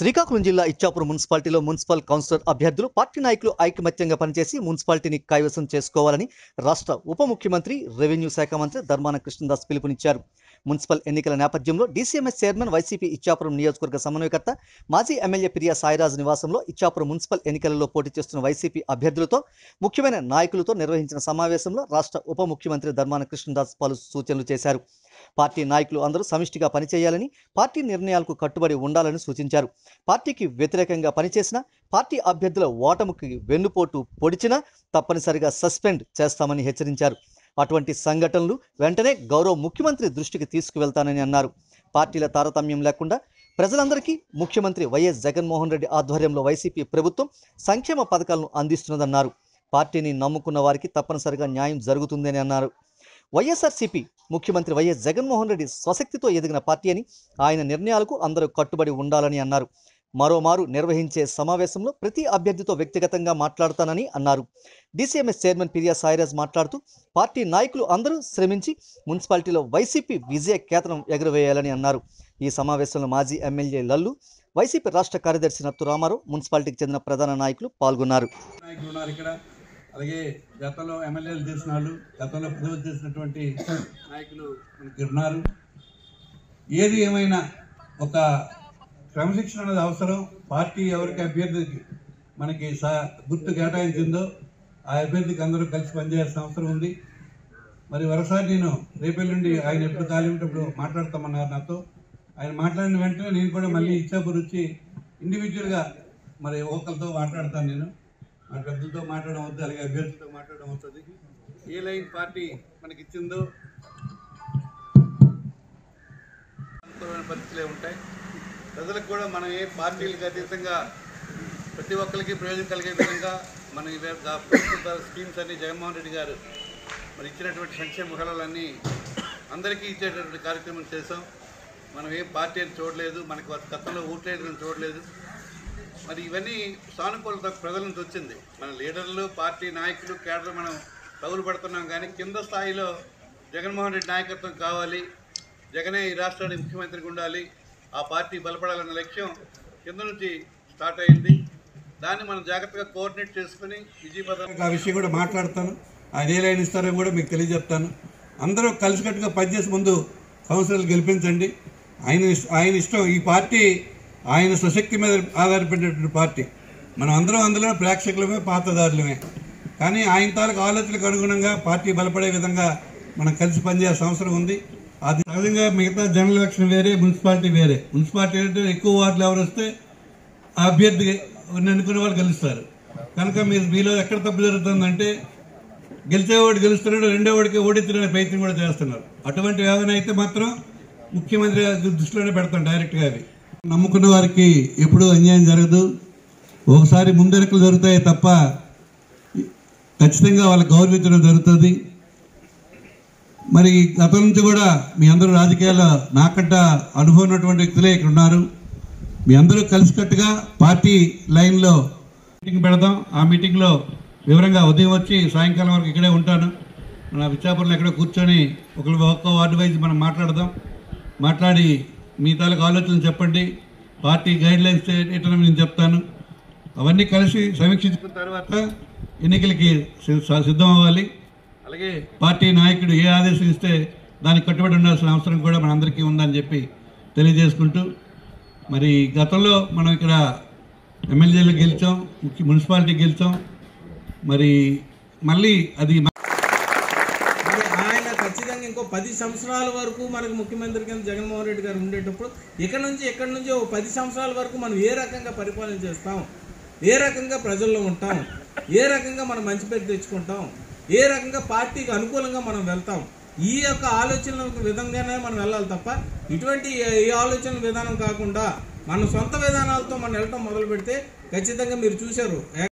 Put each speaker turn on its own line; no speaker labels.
శ్రీకాకుళం జిల్లా ఇచ్చాపురం మున్సిపాలిటీలో municipal councillor అభ్యర్థులు పార్టీ నాయకులు ఐకమత్యంగా పనిచేసి మున్సిపాలిటీని కైవసం చేసుకోవాలని రాష్ట్ర ఉప ముఖ్యమంత్రి రెవెన్యూ శాఖ మంత్రి ధర్మాన కృష్ణదాస్ పిలుపునిచ్చారు మున్సిపల్ ఎన్నికల నేపథ్యంలో డీసీఎంఎస్ చైర్మన్ వైసీపీ ఇచ్చాపురం నియోజకవర్గ సమన్వయకర్త మాజీ ఎమ్మెల్యే పిరియా సాయిరాజ్ నివాసంలో ఇచ్చాపురం మున్సిపల్ ఎన్నికలలో పోటీ చేస్తున్న వైసీపీ అభ్యర్థులతో ముఖ్యమైన నాయకులతో నిర్వహించిన సమావేశంలో రాష్ట్ర ఉప ముఖ్యమంత్రి ధర్మాన కృష్ణదాస్ పలు సూచనలు చేశారు పార్టీ నాయకులు అందరూ సమిష్టిగా పనిచేయాలని పార్టీ నిర్ణయాలకు కట్టుబడి ఉండాలని సూచించారు పార్టీకి వ్యతిరేకంగా పనిచేసిన పార్టీ అభ్యర్థుల ఓటముకి వెన్నుపోటు పొడిచినా తప్పనిసరిగా సస్పెండ్ చేస్తామని హెచ్చరించారు అటువంటి సంఘటనలు వెంటనే గౌరవ ముఖ్యమంత్రి దృష్టికి తీసుకువెళ్తానని అన్నారు పార్టీల తారతమ్యం లేకుండా ప్రజలందరికీ ముఖ్యమంత్రి వైఎస్ జగన్మోహన్ రెడ్డి ఆధ్వర్యంలో వైసీపీ ప్రభుత్వం సంక్షేమ పథకాలను అందిస్తున్నదన్నారు పార్టీని నమ్ముకున్న వారికి తప్పనిసరిగా న్యాయం జరుగుతుందని అన్నారు వైఎస్ఆర్సీపీ ముఖ్యమంత్రి వైఎస్ జగన్మోహన్ రెడ్డి స్వశక్తితో ఎదిగిన పార్టీ అని ఆయన నిర్ణయాలకు అందరూ కట్టుబడి ఉండాలని అన్నారు మరోమారు నిర్వహించే సమావేశంలో ప్రతి అభ్యర్థితో వ్యక్తిగతంగా మాట్లాడతానని అన్నారు డీసీఎంఎస్ చైర్మన్ పిరియా సాయిరాజ్ మాట్లాడుతూ పార్టీ నాయకులు అందరూ శ్రమించి మున్సిపాలిటీలో వైసీపీ విజయ కేతనం ఎగురవేయాలని అన్నారు ఈ సమావేశంలో మాజీ ఎమ్మెల్యే లల్లు వైసీపీ రాష్ట్ర కార్యదర్శి నత్తు రామారావు మున్సిపాలిటీకి చెందిన ప్రధాన నాయకులు పాల్గొన్నారు
నాయకులు ఉన్నారు ఇక్కడ అలాగే గతంలో ఎమ్మెల్యేలు చేసిన వాళ్ళు గతంలో పదవులు చేసినటువంటి నాయకులు మనకి ఉన్నారు ఏది ఏమైనా ఒక క్రమశిక్షణ అనేది అవసరం పార్టీ ఎవరికి అభ్యర్థికి మనకి సా గుర్తు కేటాయించిందో ఆ అభ్యర్థికి అందరూ కలిసి పనిచేయాల్సిన అవసరం ఉంది మరి మరోసారి నేను రేపెల్లుండి ఆయన ఎప్పుడు ఖాళీ ఉంటప్పుడు మాట్లాడతామన్నారు నాతో ఆయన మాట్లాడిన వెంటనే నేను కూడా మళ్ళీ ఇచ్చాపూర్ వచ్చి ఇండివిజువల్గా మరి ఒకరితో మాట్లాడతాను నేను మా పెద్దలతో మాట్లాడడం అవుతుంది అలాగే అభ్యర్థులతో మాట్లాడడం అవుతుంది ఏ లైన్ పార్టీ మనకి ఇచ్చిందో అనుకూలమైన పరిస్థితులే ఉంటాయి ప్రజలకు కూడా మనం ఏ పార్టీలకు అతీతంగా ప్రతి ఒక్కరికి ప్రయోజనం కలిగే విధంగా మన ఈ వే- గా- ప్రభుత్వ స్కీమ్స్ అన్ని జగన్మోహన్ రెడ్డి గారు మరి ఇచ్చినటువంటి సంక్షేమ ఫలాలన్నీ అందరికీ ఇచ్చేటటువంటి కార్యక్రమం చేసాం మనం ఏ పార్టీ అని చూడలేదు మనకు గతంలో ఓట్లేదు చూడలేదు మరి ఇవన్నీ సానుకూలత ప్రజల నుంచి వచ్చింది మన లీడర్లు పార్టీ నాయకులు కేడర్లు మనం పగులు పడుతున్నాం కానీ కింద స్థాయిలో జగన్మోహన్ రెడ్డి నాయకత్వం కావాలి జగనే ఈ రాష్ట్రానికి ముఖ్యమంత్రిగా ఉండాలి ఆ పార్టీ బలపడాలన్న లక్ష్యం కింద నుంచి స్టార్ట్ అయింది దాన్ని మనం జాగ్రత్తగా కోఆర్డినేట్ చేసుకుని విజయపదం ఆ విషయం కూడా మాట్లాడతాను ఆయన ఏ లైన్ ఇస్తారో కూడా మీకు తెలియజెప్తాను అందరూ కలిసికట్టుగా పనిచేసి ముందు కౌన్సిలర్లు గెలిపించండి ఆయన ఇష్- ఆయన ఇష్టం ఈ పార్టీ ఆయన స్వశక్తి మీద ఆధారపడినటువంటి పార్టీ మనం అందరం అందులో ప్రేక్షకులమే పాతదారులమే కానీ ఆయన తాలూకు ఆలోచనలకు అనుగుణంగా పార్టీ బలపడే విధంగా మనం కలిసి పనిచేయాల్సిన అవసరం ఉంది అది సహజంగా మిగతా జనరల్ ఎలక్షన్ వేరే మున్సిపాలిటీ వేరే మున్సిపాలిటీ అంటే ఎక్కువ వార్డులు ఎవరు వస్తే ఆ అభ్యర్థి అనుకునే వాళ్ళు గెలుస్తారు కనుక మీరు మీలో ఎక్కడ తప్పు జరుగుతుందంటే గెలిచేవాడు గెలుస్తున్నాడు రెండో వాడికి ఓడించడానికి ప్రయత్నం కూడా చేస్తున్నారు అటువంటి వ్యవహారం అయితే మాత్రం ముఖ్యమంత్రి గారి దృష్టిలోనే పెడతాం డైరెక్ట్గా అవి నమ్ముకున్న వారికి ఎప్పుడూ అన్యాయం జరగదు ఒకసారి ముందెనకలు జరుగుతాయి తప్ప ఖచ్చితంగా వాళ్ళకి గౌరవించడం జరుగుతుంది మరి గతం నుంచి కూడా మీ అందరూ రాజకీయాల్లో నాకంట అనుభవం ఉన్నటువంటి వ్యక్తులే ఇక్కడ ఉన్నారు మీ అందరూ కలిసికట్టుగా పార్టీ లైన్లో మీటింగ్ పెడదాం ఆ మీటింగ్లో వివరంగా ఉదయం వచ్చి సాయంకాలం వరకు ఇక్కడే ఉంటాను మన విచ్చాపురంలో ఎక్కడో కూర్చొని ఒకరు ఒక్క వార్డు వైజ్ మనం మాట్లాడదాం మాట్లాడి మీ తాలూకు ఆలోచనలు చెప్పండి పార్టీ గైడ్ లైన్స్ ఏంటో నేను చెప్తాను అవన్నీ కలిసి సమీక్షించుకున్న తర్వాత ఎన్నికలకి సి- సిద్ధం అవ్వాలి అలాగే పార్టీ నాయకుడు ఏ ఆదేశం ఇస్తే దానికి కట్టుబడి ఉండాల్సిన అవసరం కూడా మనందరికీ ఉందని చెప్పి తెలియజేసుకుంటూ మరి గతంలో మనం ఇక్కడ ఎమ్మెల్యేలు గెలిచాం ముఖ్య మున్సిపాలిటీ గెలిచాం మరి మళ్ళీ అది
మరి ఆయన ఖచ్చితంగా ఇంకో పది సంవత్సరాల వరకు మనకు ముఖ్యమంత్రి కింద జగన్మోహన్ రెడ్డి గారు ఉండేటప్పుడు ఇక్కడ నుంచి ఇక్కడ నుంచి ఓ పది సంవత్సరాల వరకు మనం ఏ రకంగా పరిపాలన చేస్తాం ఏ రకంగా ప్రజల్లో ఉంటాం ఏ రకంగా మనం మంచి పేరు తెచ్చుకుంటాం ఏ రకంగా పార్టీకి అనుకూలంగా మనం వెళ్తాం ఈ యొక్క ఆలోచన విధంగానే మనం వెళ్ళాలి తప్ప ఇటువంటి ఈ ఆలోచన విధానం కాకుండా మన సొంత విధానాలతో మనం వెళ్ళటం మొదలు పెడితే ఖచ్చితంగా మీరు చూశారు